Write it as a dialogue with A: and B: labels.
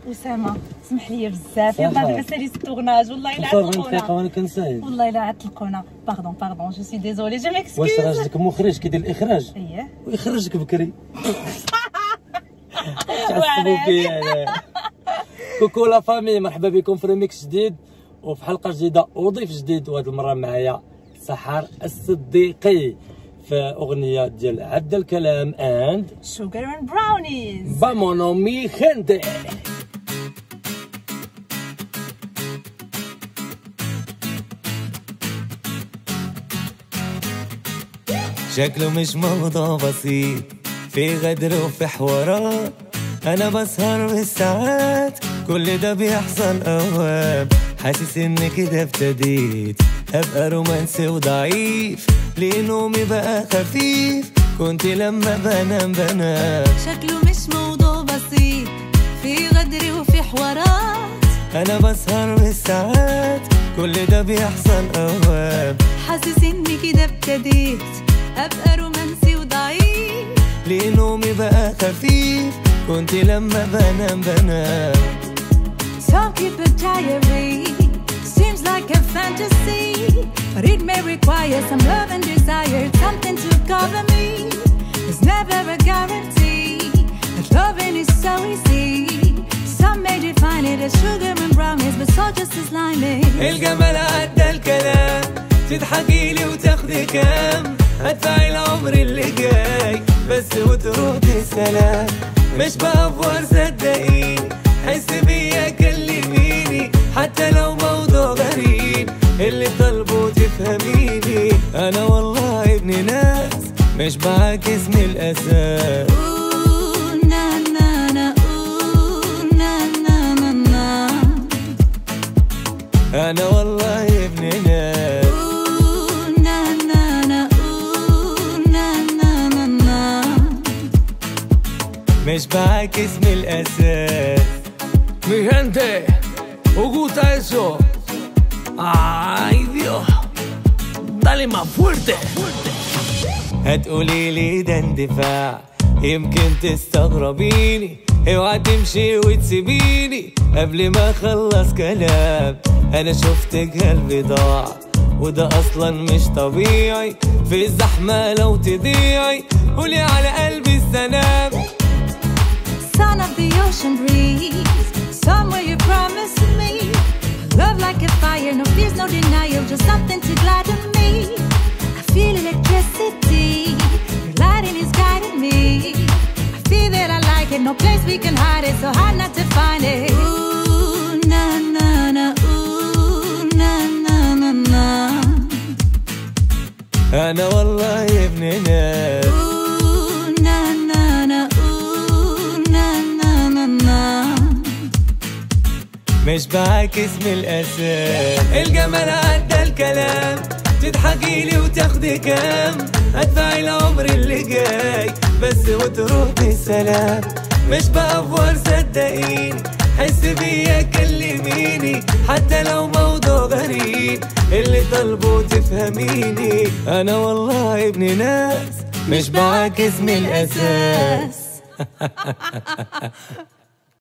A: اسامه سمح لي بزاف يلا دابا سالي التورناج والله الا
B: عطلقونا وانا كنسايب
A: والله الا عطلقونا باردون باردون جو سي ديزولي جو ميكسكيوز
B: واش راجلك مخرج كيدير الاخراج
A: اييه
B: ويخرجك بكري تعصبوا فيا كوكو لا فامي مرحبا بكم في ريميكس جديد وفي حلقه جديده وضيف جديد وهذه المره معايا سحر الصديقي في اغنيه ديال عبد الكلام اند
A: شوغر اند براونيز
B: بامونو مي خندي شكله مش موضوع بسيط في غدر وفي حوارات انا بسهر بالساعات كل ده بيحصل اوام حاسس ان كده ابتديت ابقى رومانسي وضعيف ليه نومي بقى خفيف كنت لما بنام بنام
A: شكله مش موضوع بسيط في غدر وفي حوارات
B: انا بسهر بالساعات كل ده بيحصل اوام
A: حاسس اني كده ابتديت ابقى رومانسي وضعيف
B: ليه نومي بقى خفيف كنت لما بنام بنام
A: Some keep a diary Seems like a fantasy But it may require some love and desire Something to cover me There's never a guarantee That loving is so easy Some may define it as sugar and brownies But so just as slimy
B: الجمال عدى الكلام تضحكي لي وتاخدي كام هدفع العمر اللي جاي بس وتردي السلام مش بأفور صدقيني حس بيا كلميني حتى لو موضوع غريب اللي طالبه تفهميني انا والله ابن ناس مش بعاكس من الاساس
A: Ooh, na, na, na, ooh, na, na, na, na.
B: انا والله ابن ناس
A: Ooh, na, na, na, ooh, na, na, na, na.
B: مش بعاكس من الاساس
C: Mi gente, ¿os gusta eso? ¡Ay, Dios! ¡Dale más fuerte!
B: هتقولي لي ده اندفاع يمكن تستغربيني اوعى تمشي وتسيبيني قبل ما اخلص كلام انا شفتك قلبي ضاع وده اصلا مش طبيعي في الزحمه لو تضيعي قولي على قلبي السلام
A: Son of the ocean breeze, somewhere you promised me. Love like a fire, no fears, no denial, just something to gladden me. I feel electricity, your lighting is guiding me. I feel that I like it, no place we can hide it, so hard not to find it. Ooh, na na na, ooh, na na na na.
B: انا والله ابن ناس
A: Ooh, na na na, ooh, na na na na.
B: مش بعاكس من الاساس الجمال عدى الكلام تضحكي لي وتاخدي كام هدفع العمر اللي جاي بس وتردي السلام مش بأفور صدقيني حس بيا كلميني حتى لو موضوع غريب اللي طالبه تفهميني انا والله ابن ناس مش بعاكس من الاساس